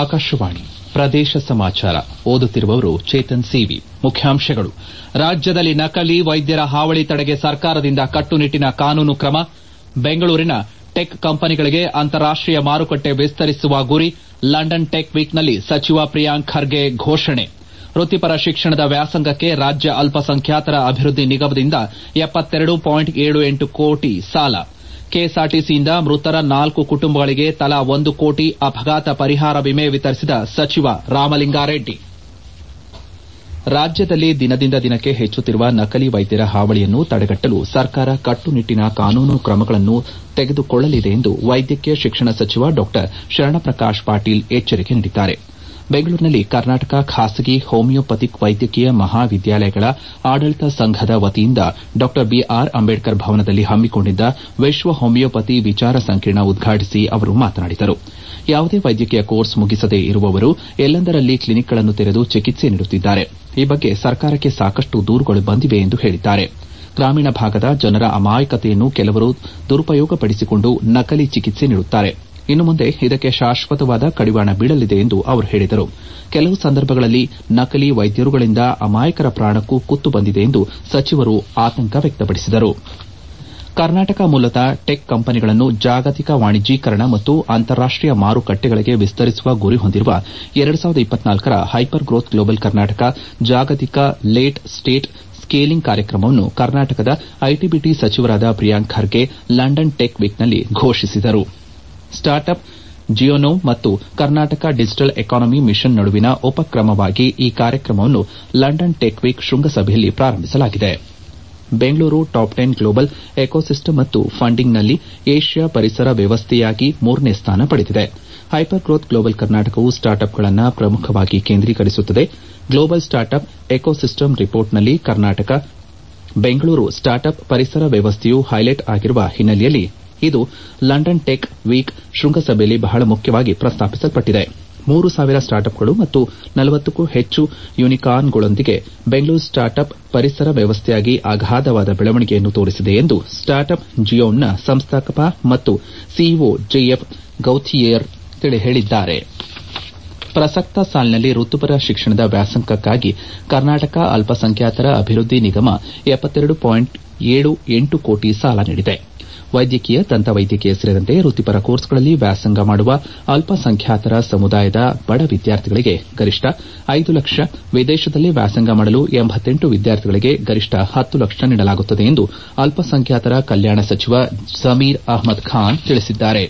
ಆಕಾಶವಾಣಿ ಪ್ರದೇಶ ಸಮಾಚಾರ ಓದುತ್ತಿರುವವರು ಚೇತನ್ ಸಿವಿ ಮುಖ್ಯಾಂಶಗಳು ರಾಜ್ಯದಲ್ಲಿ ನಕಲಿ ವೈದ್ಯರ ಹಾವಳಿ ತಡೆಗೆ ಸರ್ಕಾರದಿಂದ ಕಟ್ಟುನಿಟ್ಟಿನ ಕಾನೂನು ಕ್ರಮ ಬೆಂಗಳೂರಿನ ಟೆಕ್ ಕಂಪನಿಗಳಿಗೆ ಅಂತಾರಾಷ್ಟೀಯ ಮಾರುಕಟ್ಟೆ ವಿಸ್ತರಿಸುವ ಗುರಿ ಲಂಡನ್ ಟೆಕ್ ವೀಕ್ನಲ್ಲಿ ಸಚಿವ ಪ್ರಿಯಾಂಕ್ ಖರ್ಗೆ ಘೋಷಣೆ ವೃತ್ತಿಪರ ಶಿಕ್ಷಣದ ವ್ಯಾಸಂಗಕ್ಕೆ ರಾಜ್ಯ ಅಲ್ಪಸಂಖ್ಯಾತರ ಅಭಿವೃದ್ಧಿ ನಿಗಮದಿಂದ ಕೋಟಿ ಸಾಲ ಕೆಎಸ್ಆರ್ಟಿಸಿಯಿಂದ ಮೃತರ ನಾಲ್ಕು ಕುಟುಂಬಗಳಿಗೆ ತಲಾ ಒಂದು ಕೋಟಿ ಅಪಘಾತ ಪರಿಹಾರ ವಿಮೆ ವಿತರಿಸಿದ ಸಚಿವ ರಾಮಲಿಂಗಾರೆಡ್ಡಿ ರಾಜ್ಯದಲ್ಲಿ ದಿನದಿಂದ ದಿನಕ್ಕೆ ಹೆಚ್ಚುತ್ತಿರುವ ನಕಲಿ ವೈದ್ಯರ ಹಾವಳಿಯನ್ನು ತಡೆಗಟ್ಟಲು ಸರ್ಕಾರ ಕಟ್ಟುನಿಟ್ಟಿನ ಕಾನೂನು ಕ್ರಮಗಳನ್ನು ತೆಗೆದುಕೊಳ್ಳಲಿದೆ ಎಂದು ವೈದ್ಯಕೀಯ ಶಿಕ್ಷಣ ಸಚಿವ ಡಾ ಶರಣಪ್ರಕಾಶ್ ಪಾಟೀಲ್ ಎಚ್ಚರಿಕೆ ನೀಡಿದ್ದಾರೆ ಬೆಂಗಳೂರಿನಲ್ಲಿ ಕರ್ನಾಟಕ ಖಾಸಗಿ ಹೋಮಿಯೋಪಥಿಕ್ ವೈದ್ಯಕೀಯ ಮಹಾವಿದ್ಯಾಲಯಗಳ ಆಡಳಿತ ಸಂಘದ ವತಿಯಿಂದ ಡಾ ಬಿಆರ್ ಅಂಬೇಡ್ಕರ್ ಭವನದಲ್ಲಿ ಹಮ್ಮಿಕೊಂಡಿದ್ದ ವಿಶ್ವ ಹೋಮಿಯೋಪತಿ ವಿಚಾರ ಸಂಕಿರಣ ಉದ್ಘಾಟಿಸಿ ಅವರು ಮಾತನಾಡಿದರು ಯಾವುದೇ ವೈದ್ಯಕೀಯ ಕೋರ್ಸ್ ಮುಗಿಸದೇ ಇರುವವರು ಎಲ್ಲೆಂದರಲ್ಲಿ ಕ್ಲಿನಿಕ್ಗಳನ್ನು ತೆರೆದು ಚಿಕಿತ್ಸೆ ನೀಡುತ್ತಿದ್ದಾರೆ ಈ ಬಗ್ಗೆ ಸರ್ಕಾರಕ್ಕೆ ಸಾಕಷ್ಟು ದೂರುಗಳು ಬಂದಿವೆ ಎಂದು ಹೇಳಿದ್ದಾರೆ ಗ್ರಾಮೀಣ ಭಾಗದ ಜನರ ಅಮಾಯಕತೆಯನ್ನು ಕೆಲವರು ದುರುಪಯೋಗಪಡಿಸಿಕೊಂಡು ನಕಲಿ ಚಿಕಿತ್ಸೆ ನೀಡುತ್ತಾರೆ ಇನ್ನು ಮುಂದೆ ಇದಕ್ಕೆ ಶಾಶ್ವತವಾದ ಕಡಿವಾಣ ಬೀಳಲಿದೆ ಎಂದು ಅವರು ಹೇಳಿದರು ಕೆಲವು ಸಂದರ್ಭಗಳಲ್ಲಿ ನಕಲಿ ವೈದ್ಯರುಗಳಿಂದ ಅಮಾಯಕರ ಪ್ರಾಣಕ್ಕೂ ಕುತ್ತು ಬಂದಿದೆ ಎಂದು ಸಚಿವರು ಆತಂಕ ವ್ಯಕ್ತಪಡಿಸಿದರು ಕರ್ನಾಟಕ ಮೂಲದ ಟೆಕ್ ಕಂಪನಿಗಳನ್ನು ಜಾಗತಿಕ ವಾಣಿಜ್ಯೀಕರಣ ಮತ್ತು ಅಂತಾರಾಷ್ಟೀಯ ಮಾರುಕಟ್ಟೆಗಳಿಗೆ ವಿಸ್ತರಿಸುವ ಗುರಿ ಹೊಂದಿರುವ ರ ಹೈಪರ್ ಗ್ರೋತ್ ಗ್ಲೋಬಲ್ ಕರ್ನಾಟಕ ಜಾಗತಿಕ ಲೇಟ್ ಸ್ಟೇಟ್ ಸ್ಕೇಲಿಂಗ್ ಕಾರ್ಯಕ್ರಮವನ್ನು ಕರ್ನಾಟಕದ ಐಟಿಬಿಟಿ ಸಚಿವರಾದ ಪ್ರಿಯಾಂಕ್ ಖರ್ಗೆ ಲಂಡನ್ ಟೆಕ್ ವೀಕ್ನಲ್ಲಿ ಘೋಷಿಸಿದರು ಸ್ಟಾರ್ಟ್ಅಪ್ ಜಿಯೋನೋವ್ ಮತ್ತು ಕರ್ನಾಟಕ ಡಿಜಿಟಲ್ ಎಕಾನಮಿ ಮಿಷನ್ ನಡುವಿನ ಉಪಕ್ರಮವಾಗಿ ಈ ಕಾರ್ಯಕ್ರಮವನ್ನು ಲಂಡನ್ ಟೆಕ್ ವೀಕ್ ಶೃಂಗಸಭೆಯಲ್ಲಿ ಪ್ರಾರಂಭಿಸಲಾಗಿದೆ Bengaluru top ten global ecosystem ಮತ್ತು ಫಂಡಿಂಗ್ನಲ್ಲಿ ಏಷ್ಯಾ ಪರಿಸರ ವ್ಯವಸ್ಥೆಯಾಗಿ ಮೂರನೇ ಸ್ಥಾನ ಪಡೆದಿದೆ ಹೈಪರ್ ಗ್ರೋತ್ ಗ್ಲೋಬಲ್ ಕರ್ನಾಟಕವು ಸ್ಟಾರ್ಟ್ಅಪ್ಗಳನ್ನು ಪ್ರಮುಖವಾಗಿ ಕೇಂದ್ರೀಕರಿಸುತ್ತದೆ ಗ್ಲೋಬಲ್ ಸ್ಟಾರ್ಟ್ಅಪ್ ಎಕೋಸಿಸ್ಟಮ್ ರಿಪೋರ್ಟ್ನಲ್ಲಿ ಕರ್ನಾಟಕ ಬೆಂಗಳೂರು ಸ್ಟಾರ್ಟ್ಅಪ್ ಪರಿಸರ ವ್ಯವಸ್ಥೆಯು ಹೈಲೈಟ್ ಆಗಿರುವ ಹಿನ್ನೆಲೆಯಲ್ಲಿ ಇದು ಲಂಡನ್ ಟೆಕ್ ವೀಕ್ ಶೃಂಗಸಭೆಯಲ್ಲಿ ಬಹಳ ಮುಖ್ಯವಾಗಿ ಪ್ರಸ್ತಾಪಿಸಲ್ಪಟ್ಟಿದೆ ಮೂರು ಸಾವಿರ ಸ್ಟಾರ್ಟ್ಅಪ್ಗಳು ಮತ್ತು ನಲವತ್ತಕ್ಕೂ ಹೆಚ್ಚು ಯೂನಿಕಾರ್ನ್ಗಳೊಂದಿಗೆ ಬೆಂಗಳೂರು ಸ್ಟಾರ್ಟ್ಅಪ್ ಪರಿಸರ ವ್ಯವಸ್ಥೆಯಾಗಿ ಅಗಾಧವಾದ ಬೆಳವಣಿಗೆಯನ್ನು ತೋರಿಸಿದೆ ಎಂದು ಸ್ಟಾರ್ಟ್ಅಪ್ ಜಿಯೋನ್ನ ಸಂಸ್ಥಾಪಕ ಮತ್ತು ಸಿಇಒ ಜೆಎಫ್ ಗೌಥಿಯರ್ ಹೇಳಿದ್ದಾರೆ ಪ್ರಸಕ್ತ ಸಾಲಿನಲ್ಲಿ ವೃತ್ತಿಪರ ಶಿಕ್ಷಣದ ವ್ಯಾಸಂಗಕ್ಕಾಗಿ ಕರ್ನಾಟಕ ಅಲ್ಪಸಂಖ್ಯಾತರ ಅಭಿವೃದ್ಧಿ ನಿಗಮ ಕೋಟಿ ಸಾಲ ನೀಡಿದೆ ವೈದ್ಯಕೀಯ ದಂತವೈದ್ಯಕೀಯ ಸೇರಿದಂತೆ ವೃತ್ತಿಪರ ಕೋರ್ಸ್ಗಳಲ್ಲಿ ವ್ಯಾಸಂಗ ಮಾಡುವ ಅಲ್ಪಸಂಖ್ಯಾತರ ಸಮುದಾಯದ ಬಡ ವಿದ್ಯಾರ್ಥಿಗಳಿಗೆ ಗರಿಷ್ಠ ಐದು ಲಕ್ಷ ವಿದೇಶದಲ್ಲಿ ವ್ಯಾಸಂಗ ಮಾಡಲು ವಿದ್ಯಾರ್ಥಿಗಳಿಗೆ ಗರಿಷ್ಠ ಹತ್ತು ಲಕ್ಷ ನೀಡಲಾಗುತ್ತದೆ ಎಂದು ಅಲ್ಪಸಂಖ್ಯಾತರ ಕಲ್ಯಾಣ ಸಚಿವ ಜಮೀರ್ ಅಹ್ಮದ್ ಖಾನ್ ತಿಳಿಸಿದ್ದಾರೆ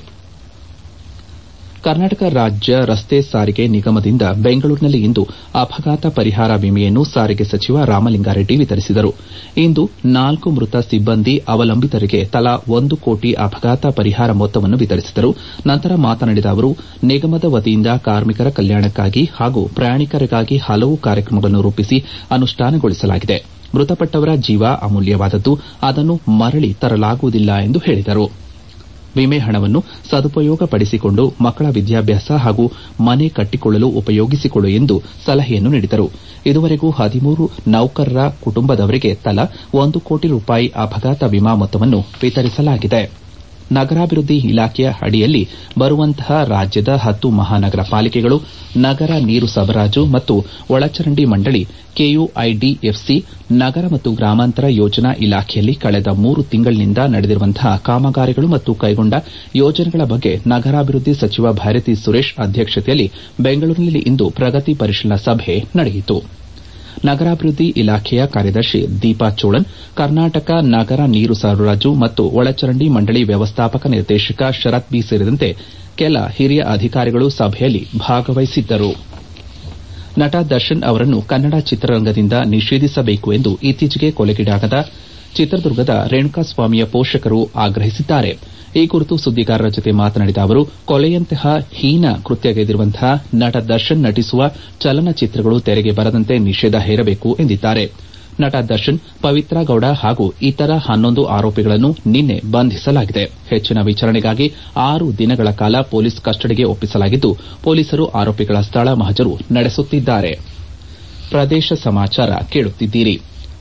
ಕರ್ನಾಟಕ ರಾಜ್ಯ ರಸ್ತೆ ಸಾರಿಗೆ ನಿಗಮದಿಂದ ಬೆಂಗಳೂರಿನಲ್ಲಿ ಇಂದು ಅಪಘಾತ ಪರಿಹಾರ ವಿಮೆಯನ್ನು ಸಾರಿಗೆ ಸಚಿವ ರಾಮಲಿಂಗಾರೆಡ್ಡಿ ವಿತರಿಸಿದರು ಇಂದು ನಾಲ್ಕು ಮೃತ ಸಿಬ್ಬಂದಿ ಅವಲಂಬಿತರಿಗೆ ತಲಾ ಒಂದು ಕೋಟಿ ಅಪಘಾತ ಪರಿಹಾರ ಮೊತ್ತವನ್ನು ವಿತರಿಸಿದರು ನಂತರ ಮಾತನಾಡಿದ ಅವರು ನಿಗಮದ ವತಿಯಿಂದ ಕಾರ್ಮಿಕರ ಕಲ್ಯಾಣಕ್ಕಾಗಿ ಹಾಗೂ ಪ್ರಯಾಣಿಕರಿಗಾಗಿ ಹಲವು ಕಾರ್ಯಕ್ರಮಗಳನ್ನು ರೂಪಿಸಿ ಅನುಷ್ಠಾನಗೊಳಿಸಲಾಗಿದೆ ಮೃತಪಟ್ಟವರ ಜೀವ ಅಮೂಲ್ಯವಾದದ್ದು ಅದನ್ನು ಮರಳಿ ತರಲಾಗುವುದಿಲ್ಲ ಎಂದು ಹೇಳಿದರು ವಿಮೆ ಹಣವನ್ನು ಸದುಪಯೋಗಪಡಿಸಿಕೊಂಡು ಮಕ್ಕಳ ವಿದ್ಯಾಭ್ಯಾಸ ಹಾಗೂ ಮನೆ ಕಟ್ಟಿಕೊಳ್ಳಲು ಉಪಯೋಗಿಸಿಕೊಳ್ಳು ಎಂದು ಸಲಹೆಯನ್ನು ನೀಡಿದರು ಇದುವರೆಗೂ ಹದಿಮೂರು ನೌಕರರ ಕುಟುಂಬದವರಿಗೆ ತಲಾ ಒಂದು ಕೋಟಿ ರೂಪಾಯಿ ಅಪಘಾತ ವಿಮಾ ಮೊತ್ತವನ್ನು ವಿತರಿಸಲಾಗಿದೆ ನಗರಾಭಿವೃದ್ಧಿ ಇಲಾಖೆಯ ಅಡಿಯಲ್ಲಿ ಬರುವಂತಹ ರಾಜ್ಯದ ಹತ್ತು ಮಹಾನಗರ ಪಾಲಿಕೆಗಳು ನಗರ ನೀರು ಸಬರಾಜು ಮತ್ತು ಒಳಚರಂಡಿ ಮಂಡಳಿ ಕೆಯುಐಡಿಎಫ್ಸಿ ನಗರ ಮತ್ತು ಗ್ರಾಮಾಂತರ ಯೋಜನಾ ಇಲಾಖೆಯಲ್ಲಿ ಕಳೆದ ಮೂರು ತಿಂಗಳಿನಿಂದ ನಡೆದಿರುವಂತಹ ಕಾಮಗಾರಿಗಳು ಮತ್ತು ಕೈಗೊಂಡ ಯೋಜನೆಗಳ ಬಗ್ಗೆ ನಗರಾಭಿವೃದ್ಧಿ ಸಚಿವ ಭೈರತಿ ಸುರೇಶ್ ಅಧ್ಯಕ್ಷತೆಯಲ್ಲಿ ಬೆಂಗಳೂರಿನಲ್ಲಿ ಇಂದು ಪ್ರಗತಿ ಪರಿಶೀಲನಾ ಸಭೆ ನಡೆಯಿತು ನಗರಾಭಿವೃದ್ಧಿ ಇಲಾಖೆಯ ಕಾರ್ಯದರ್ಶಿ ದೀಪಾ ಚೋಳನ್ ಕರ್ನಾಟಕ ನಗರ ನೀರು ಸರಬರಾಜು ಮತ್ತು ಒಳಚರಂಡಿ ಮಂಡಳಿ ವ್ಯವಸ್ಥಾಪಕ ನಿರ್ದೇಶಕ ಶರತ್ ಬಿ ಸೇರಿದಂತೆ ಕೆಲ ಹಿರಿಯ ಅಧಿಕಾರಿಗಳು ಸಭೆಯಲ್ಲಿ ಭಾಗವಹಿಸಿದ್ದರು ನಟ ದರ್ಶನ್ ಅವರನ್ನು ಕನ್ನಡ ಚಿತ್ರರಂಗದಿಂದ ನಿಷೇಧಿಸಬೇಕು ಎಂದು ಇತ್ತೀಚೆಗೆ ಕೊಲೆಗೀಡಾದ ಚಿತ್ರದುರ್ಗದ ರೇಣುಕಾಸ್ವಾಮಿಯ ಪೋಷಕರು ಆಗ್ರಹಿಸಿದ್ದಾರೆ ಈ ಕುರಿತು ಸುದ್ದಿಗಾರರ ಜೊತೆ ಮಾತನಾಡಿದ ಅವರು ಕೊಲೆಯಂತಹ ಹೀನ ಕೃತ್ಯಗೈದಿರುವಂತಹ ನಟ ದರ್ಶನ್ ನಟಿಸುವ ಚಲನಚಿತ್ರಗಳು ತೆರೆಗೆ ಬರದಂತೆ ನಿಷೇಧ ಹೇರಬೇಕು ಎಂದಿದ್ದಾರೆ ನಟ ದರ್ಶನ್ ಪವಿತ್ರ ಗೌಡ ಹಾಗೂ ಇತರ ಹನ್ನೊಂದು ಆರೋಪಿಗಳನ್ನು ನಿನ್ನೆ ಬಂಧಿಸಲಾಗಿದೆ ಹೆಚ್ಚಿನ ವಿಚಾರಣೆಗಾಗಿ ಆರು ದಿನಗಳ ಕಾಲ ಪೊಲೀಸ್ ಕಸ್ಟಡಿಗೆ ಒಪ್ಪಿಸಲಾಗಿದ್ದು ಪೊಲೀಸರು ಆರೋಪಿಗಳ ಸ್ಥಳ ಮಹಜರು ನಡೆಸುತ್ತಿದ್ದಾರೆ ಪ್ರದೇಶ ಸಮಾಚಾರ ಕೇಳುತ್ತಿದ್ದೀರಿ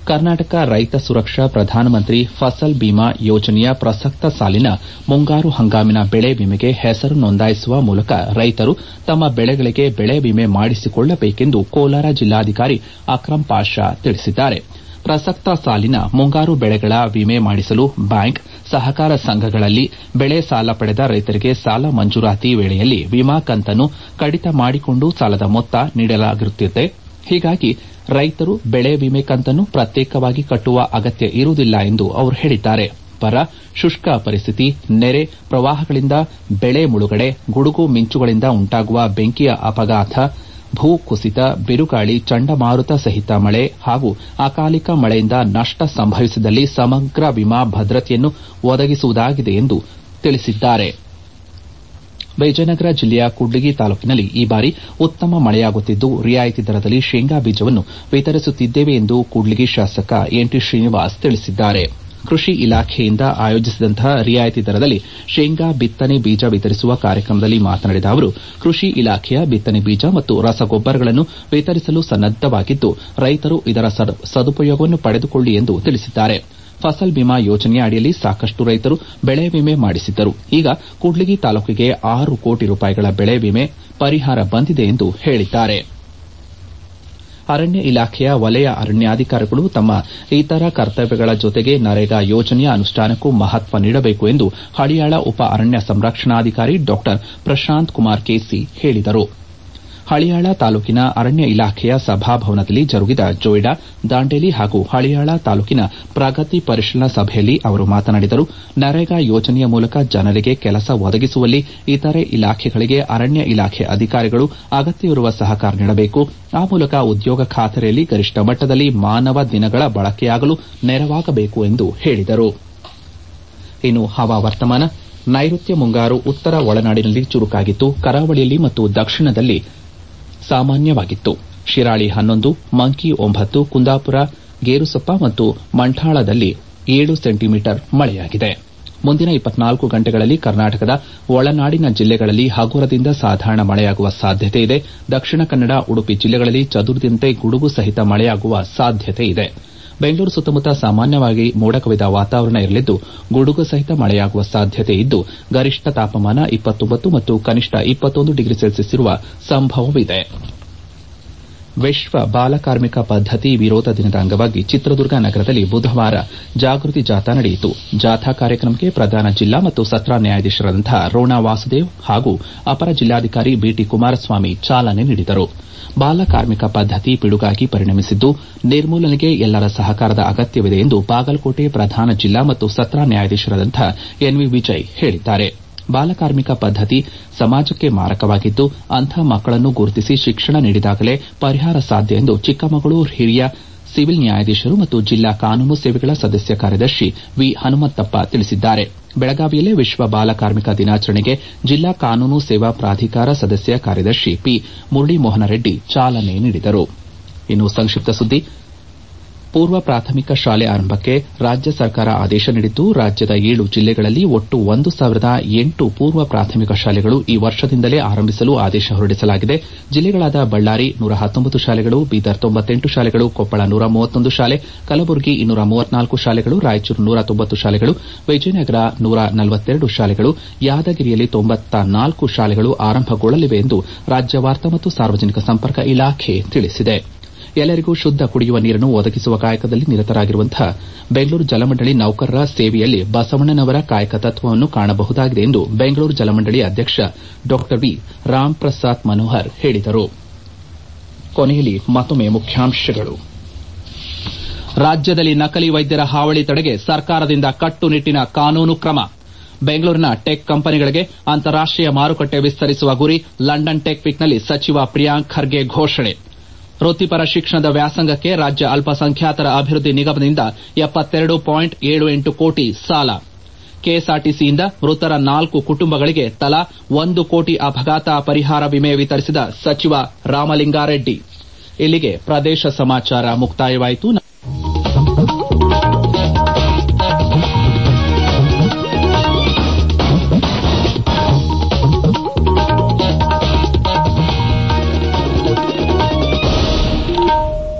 ಕರ್ನಾಟಕ ರೈತ ಸುರಕ್ಷಾ ಪ್ರಧಾನಮಂತ್ರಿ ಫಸಲ್ ಬಿಮಾ ಯೋಜನೆಯ ಪ್ರಸಕ್ತ ಸಾಲಿನ ಮುಂಗಾರು ಹಂಗಾಮಿನ ಬೆಳೆ ವಿಮೆಗೆ ಹೆಸರು ನೋಂದಾಯಿಸುವ ಮೂಲಕ ರೈತರು ತಮ್ಮ ಬೆಳೆಗಳಿಗೆ ಬೆಳೆ ವಿಮೆ ಮಾಡಿಸಿಕೊಳ್ಳಬೇಕೆಂದು ಕೋಲಾರ ಜಿಲ್ಲಾಧಿಕಾರಿ ಅಕ್ರಂ ಪಾಷಾ ತಿಳಿಸಿದ್ದಾರೆ ಪ್ರಸಕ್ತ ಸಾಲಿನ ಮುಂಗಾರು ಬೆಳೆಗಳ ವಿಮೆ ಮಾಡಿಸಲು ಬ್ಯಾಂಕ್ ಸಹಕಾರ ಸಂಘಗಳಲ್ಲಿ ಬೆಳೆ ಸಾಲ ಪಡೆದ ರೈತರಿಗೆ ಸಾಲ ಮಂಜೂರಾತಿ ವೇಳೆಯಲ್ಲಿ ವಿಮಾ ಕಂತನ್ನು ಕಡಿತ ಮಾಡಿಕೊಂಡು ಸಾಲದ ಮೊತ್ತ ನೀಡಲಾಗಿರುತ್ತದೆ ಹೀಗಾಗಿ ರೈತರು ಬೆಳೆ ವಿಮೆ ಕಂತನ್ನು ಪ್ರತ್ಯೇಕವಾಗಿ ಕಟ್ಟುವ ಅಗತ್ಯ ಇರುವುದಿಲ್ಲ ಎಂದು ಅವರು ಹೇಳಿದ್ದಾರೆ ಬರ ಶುಷ್ಕ ಪರಿಸ್ಥಿತಿ ನೆರೆ ಪ್ರವಾಹಗಳಿಂದ ಬೆಳೆ ಮುಳುಗಡೆ ಗುಡುಗು ಮಿಂಚುಗಳಿಂದ ಉಂಟಾಗುವ ಬೆಂಕಿಯ ಅಪಘಾತ ಭೂ ಕುಸಿತ ಬಿರುಗಾಳಿ ಚಂಡಮಾರುತ ಸಹಿತ ಮಳೆ ಹಾಗೂ ಅಕಾಲಿಕ ಮಳೆಯಿಂದ ನಷ್ಟ ಸಂಭವಿಸಿದಲ್ಲಿ ಸಮಗ್ರ ವಿಮಾ ಭದ್ರತೆಯನ್ನು ಒದಗಿಸುವುದಾಗಿದೆ ಎಂದು ತಿಳಿಸಿದ್ದಾರೆ ವಿಜಯನಗರ ಜಿಲ್ಲೆಯ ಕೂಡ್ಲಿಗಿ ತಾಲೂಕಿನಲ್ಲಿ ಈ ಬಾರಿ ಉತ್ತಮ ಮಳೆಯಾಗುತ್ತಿದ್ದು ರಿಯಾಯಿತಿ ದರದಲ್ಲಿ ಶೇಂಗಾ ಬೀಜವನ್ನು ವಿತರಿಸುತ್ತಿದ್ದೇವೆ ಎಂದು ಕೂಡ್ಲಿಗಿ ಶಾಸಕ ಎನ್ ಟಿ ಶ್ರೀನಿವಾಸ್ ತಿಳಿಸಿದ್ದಾರೆ ಕೃಷಿ ಇಲಾಖೆಯಿಂದ ಆಯೋಜಿಸಿದಂತಹ ರಿಯಾಯಿತಿ ದರದಲ್ಲಿ ಶೇಂಗಾ ಬಿತ್ತನೆ ಬೀಜ ವಿತರಿಸುವ ಕಾರ್ಯಕ್ರಮದಲ್ಲಿ ಮಾತನಾಡಿದ ಅವರು ಕೃಷಿ ಇಲಾಖೆಯ ಬಿತ್ತನೆ ಬೀಜ ಮತ್ತು ರಸಗೊಬ್ಬರಗಳನ್ನು ವಿತರಿಸಲು ಸನ್ನದ್ದವಾಗಿದ್ದು ರೈತರು ಇದರ ಸದುಪಯೋಗವನ್ನು ಪಡೆದುಕೊಳ್ಳಿ ಎಂದು ತಿಳಿಸಿದ್ದಾರೆ ಫಸಲ್ ಬಿಮಾ ಯೋಜನೆಯ ಅಡಿಯಲ್ಲಿ ಸಾಕಷ್ಟು ರೈತರು ಬೆಳೆ ವಿಮೆ ಮಾಡಿಸಿದ್ದರು ಈಗ ಕೂಡ್ಲಿಗಿ ತಾಲೂಕಿಗೆ ಆರು ಕೋಟಿ ರೂಪಾಯಿಗಳ ಬೆಳೆ ವಿಮೆ ಪರಿಹಾರ ಬಂದಿದೆ ಎಂದು ಹೇಳಿದ್ದಾರೆ ಅರಣ್ಯ ಇಲಾಖೆಯ ವಲಯ ಅರಣ್ಯಾಧಿಕಾರಿಗಳು ತಮ್ಮ ಇತರ ಕರ್ತವ್ಯಗಳ ಜೊತೆಗೆ ನರೇಗಾ ಯೋಜನೆಯ ಅನುಷ್ಠಾನಕ್ಕೂ ಮಹತ್ವ ನೀಡಬೇಕು ಎಂದು ಹಳಿಯಾಳ ಉಪ ಅರಣ್ಯ ಸಂರಕ್ಷಣಾಧಿಕಾರಿ ಡಾ ಪ್ರಶಾಂತ್ ಕುಮಾರ್ ಕೆಸಿ ಹೇಳಿದರು ಹಳಿಯಾಳ ತಾಲೂಕಿನ ಅರಣ್ಯ ಇಲಾಖೆಯ ಸಭಾಭವನದಲ್ಲಿ ಜರುಗಿದ ಜೋಯಿಡಾ ದಾಂಡೇಲಿ ಹಾಗೂ ಹಳಿಯಾಳ ತಾಲೂಕಿನ ಪ್ರಗತಿ ಪರಿಶೀಲನಾ ಸಭೆಯಲ್ಲಿ ಅವರು ಮಾತನಾಡಿದರು ನರೇಗಾ ಯೋಜನೆಯ ಮೂಲಕ ಜನರಿಗೆ ಕೆಲಸ ಒದಗಿಸುವಲ್ಲಿ ಇತರೆ ಇಲಾಖೆಗಳಿಗೆ ಅರಣ್ಯ ಇಲಾಖೆ ಅಧಿಕಾರಿಗಳು ಅಗತ್ಯವಿರುವ ಸಹಕಾರ ನೀಡಬೇಕು ಆ ಮೂಲಕ ಉದ್ಯೋಗ ಖಾತರಿಯಲ್ಲಿ ಗರಿಷ್ಠ ಮಟ್ಟದಲ್ಲಿ ಮಾನವ ದಿನಗಳ ಬಳಕೆಯಾಗಲು ನೆರವಾಗಬೇಕು ಎಂದು ಹೇಳಿದರು ಇನ್ನು ಹವಾವರ್ತಮಾನ ನೈಋತ್ಯ ಮುಂಗಾರು ಉತ್ತರ ಒಳನಾಡಿನಲ್ಲಿ ಚುರುಕಾಗಿತ್ತು ಕರಾವಳಿಯಲ್ಲಿ ಮತ್ತು ದಕ್ಷಿಣದಲ್ಲಿ ಸಾಮಾನ್ಯವಾಗಿತ್ತು ಶಿರಾಳಿ ಹನ್ನೊಂದು ಮಂಕಿ ಒಂಬತ್ತು ಕುಂದಾಪುರ ಗೇರುಸೊಪ್ಪ ಮತ್ತು ಮಂಠಾಳದಲ್ಲಿ ಏಳು ಸೆಂಟಿಮೀಟರ್ ಮಳೆಯಾಗಿದೆ ಮುಂದಿನ ಇಪ್ಪತ್ನಾಲ್ಕು ಗಂಟೆಗಳಲ್ಲಿ ಕರ್ನಾಟಕದ ಒಳನಾಡಿನ ಜಿಲ್ಲೆಗಳಲ್ಲಿ ಹಗುರದಿಂದ ಸಾಧಾರಣ ಮಳೆಯಾಗುವ ಸಾಧ್ಯತೆ ಇದೆ ದಕ್ಷಿಣ ಕನ್ನಡ ಉಡುಪಿ ಜಿಲ್ಲೆಗಳಲ್ಲಿ ಚದುರಿದಂತೆ ಗುಡುಗು ಸಹಿತ ಮಳೆಯಾಗುವ ಸಾಧ್ಯತೆ ಇದೆ ಬೆಂಗಳೂರು ಸುತ್ತಮುತ್ತ ಸಾಮಾನ್ಯವಾಗಿ ಮೋಡ ಕವಿದ ವಾತಾವರಣ ಇರಲಿದ್ದು ಗುಡುಗು ಸಹಿತ ಮಳೆಯಾಗುವ ಸಾಧ್ಯತೆ ಇದ್ದು ಗರಿಷ್ಠ ತಾಪಮಾನ ಮತ್ತು ಕನಿಷ್ಠ ಡಿಗ್ರಿ ಸೆಲ್ಸಿಯಸ್ ಇರುವ ಸಂಭವವಿದೆ ವಿಶ್ವ ಬಾಲಕಾರ್ಮಿಕ ಪದ್ದತಿ ವಿರೋಧ ದಿನದ ಅಂಗವಾಗಿ ಚಿತ್ರದುರ್ಗ ನಗರದಲ್ಲಿ ಬುಧವಾರ ಜಾಗೃತಿ ಜಾಥಾ ನಡೆಯಿತು ಜಾಥಾ ಕಾರ್ಯಕ್ರಮಕ್ಕೆ ಪ್ರಧಾನ ಜಿಲ್ಲಾ ಮತ್ತು ಸತ್ರ ನ್ಯಾಯಾಧೀಶರಾದಂತಹ ರೋಣಾ ವಾಸುದೇವ್ ಹಾಗೂ ಅಪರ ಜಿಲ್ಲಾಧಿಕಾರಿ ಬಿಟಿ ಕುಮಾರಸ್ವಾಮಿ ಚಾಲನೆ ನೀಡಿದರು ಬಾಲಕಾರ್ಮಿಕ ಪದ್ದತಿ ಪಿಡುಗಾಗಿ ಪರಿಣಮಿಸಿದ್ದು ನಿರ್ಮೂಲನೆಗೆ ಎಲ್ಲರ ಸಹಕಾರದ ಅಗತ್ಯವಿದೆ ಎಂದು ಬಾಗಲಕೋಟೆ ಪ್ರಧಾನ ಜಿಲ್ಲಾ ಮತ್ತು ಸತ್ರ ನ್ಯಾಯಾಧೀಶರಾದಂತಹ ಎನ್ವಿ ವಿಜಯ್ ಹೇಳಿದ್ದಾರೆ ಬಾಲಕಾರ್ಮಿಕ ಪದ್ದತಿ ಸಮಾಜಕ್ಕೆ ಮಾರಕವಾಗಿದ್ದು ಅಂಥ ಮಕ್ಕಳನ್ನು ಗುರುತಿಸಿ ಶಿಕ್ಷಣ ನೀಡಿದಾಗಲೇ ಪರಿಹಾರ ಸಾಧ್ಯ ಎಂದು ಚಿಕ್ಕಮಗಳೂರು ಹಿರಿಯ ಸಿವಿಲ್ ನ್ಯಾಯಾಧೀಶರು ಮತ್ತು ಜಿಲ್ಲಾ ಕಾನೂನು ಸೇವೆಗಳ ಸದಸ್ಯ ಕಾರ್ಯದರ್ಶಿ ವಿ ಹನುಮಂತಪ್ಪ ತಿಳಿಸಿದ್ದಾರೆ ಬೆಳಗಾವಿಯಲ್ಲೇ ವಿಶ್ವ ಬಾಲಕಾರ್ಮಿಕ ದಿನಾಚರಣೆಗೆ ಜಿಲ್ಲಾ ಕಾನೂನು ಸೇವಾ ಪ್ರಾಧಿಕಾರ ಸದಸ್ಯ ಕಾರ್ಯದರ್ಶಿ ಪಿ ಮುರಳೀಮೋಹನ ರೆಡ್ಡಿ ಚಾಲನೆ ನೀಡಿದರು ಇನ್ನು ಸಂಕ್ಷಿಪ್ತ ಸುದ್ದಿ ಪೂರ್ವ ಪ್ರಾಥಮಿಕ ಶಾಲೆ ಆರಂಭಕ್ಕೆ ರಾಜ್ಯ ಸರ್ಕಾರ ಆದೇಶ ನೀಡಿದ್ದು ರಾಜ್ಯದ ಏಳು ಜಿಲ್ಲೆಗಳಲ್ಲಿ ಒಟ್ಟು ಒಂದು ಸಾವಿರದ ಎಂಟು ಪೂರ್ವ ಪ್ರಾಥಮಿಕ ಶಾಲೆಗಳು ಈ ವರ್ಷದಿಂದಲೇ ಆರಂಭಿಸಲು ಆದೇಶ ಹೊರಡಿಸಲಾಗಿದೆ ಜಿಲ್ಲೆಗಳಾದ ಬಳ್ಳಾರಿ ನೂರ ಹತ್ತೊಂಬತ್ತು ಶಾಲೆಗಳು ಬೀದರ್ ತೊಂಬತ್ತೆಂಟು ಶಾಲೆಗಳು ಕೊಪ್ಪಳ ನೂರ ಮೂವತ್ತೊಂದು ಶಾಲೆ ಕಲಬುರಗಿ ಇನ್ನೂರ ಮೂವತ್ನಾಲ್ಕು ಶಾಲೆಗಳು ರಾಯಚೂರು ನೂರ ತೊಂಬತ್ತು ಶಾಲೆಗಳು ವಿಜಯನಗರ ನೂರ ನಲವತ್ತೆರಡು ಶಾಲೆಗಳು ಯಾದಗಿರಿಯಲ್ಲಿ ತೊಂಬತ್ತ ನಾಲ್ಕು ಶಾಲೆಗಳು ಆರಂಭಗೊಳ್ಳಲಿವೆ ಎಂದು ರಾಜ್ಯ ವಾರ್ತಾ ಮತ್ತು ಸಾರ್ವಜನಿಕ ಸಂಪರ್ಕ ಇಲಾಖೆ ತಿಳಿಸಿದೆ ಎಲ್ಲರಿಗೂ ಶುದ್ದ ಕುಡಿಯುವ ನೀರನ್ನು ಒದಗಿಸುವ ಕಾಯಕದಲ್ಲಿ ನಿರತರಾಗಿರುವಂತಹ ಬೆಂಗಳೂರು ಜಲಮಂಡಳಿ ನೌಕರರ ಸೇವೆಯಲ್ಲಿ ಬಸವಣ್ಣನವರ ಕಾಯಕ ತತ್ವವನ್ನು ಕಾಣಬಹುದಾಗಿದೆ ಎಂದು ಬೆಂಗಳೂರು ಜಲಮಂಡಳಿ ಅಧ್ಯಕ್ಷ ಡಾ ವಿ ರಾಮ್ ಪ್ರಸಾದ್ ಮನೋಹರ್ ಹೇಳಿದರು ಕೊನೆಯಲ್ಲಿ ಮತ್ತೊಮ್ಮೆ ಮುಖ್ಯಾಂಶಗಳು ರಾಜ್ಯದಲ್ಲಿ ನಕಲಿ ವೈದ್ಯರ ಹಾವಳಿ ತಡೆಗೆ ಸರ್ಕಾರದಿಂದ ಕಟ್ಟುನಿಟ್ಟಿನ ಕಾನೂನು ಕ್ರಮ ಬೆಂಗಳೂರಿನ ಟೆಕ್ ಕಂಪನಿಗಳಿಗೆ ಅಂತಾರಾಷ್ಟೀಯ ಮಾರುಕಟ್ಟೆ ವಿಸ್ತರಿಸುವ ಗುರಿ ಲಂಡನ್ ಟೆಕ್ ವೀಕ್ನಲ್ಲಿ ಸಚಿವ ಪ್ರಿಯಾಂಕ್ ಖರ್ಗೆ ಘೋಷಣೆ ವೃತ್ತಿಪರ ಶಿಕ್ಷಣದ ವ್ಯಾಸಂಗಕ್ಕೆ ರಾಜ್ಯ ಅಲ್ಪಸಂಖ್ಯಾತರ ಅಭಿವೃದ್ಧಿ ನಿಗಮದಿಂದ ಎಪ್ಪತ್ತೆರಡು ಪಾಯಿಂಟ್ ಏಳು ಎಂಟು ಕೋಟಿ ಸಾಲ ಕೆಎಸ್ಆರ್ಟಿಸಿಯಿಂದ ಮೃತರ ನಾಲ್ಕು ಕುಟುಂಬಗಳಿಗೆ ತಲಾ ಒಂದು ಕೋಟಿ ಅಪಘಾತ ಪರಿಹಾರ ವಿಮೆ ವಿತರಿಸಿದ ಸಚಿವ ರಾಮಲಿಂಗಾರೆಡ್ಡಿ ಇಲ್ಲಿಗೆ ಪ್ರದೇಶ ಸಮಾಚಾರ ಮುಕ್ತಾಯವಾಯಿತು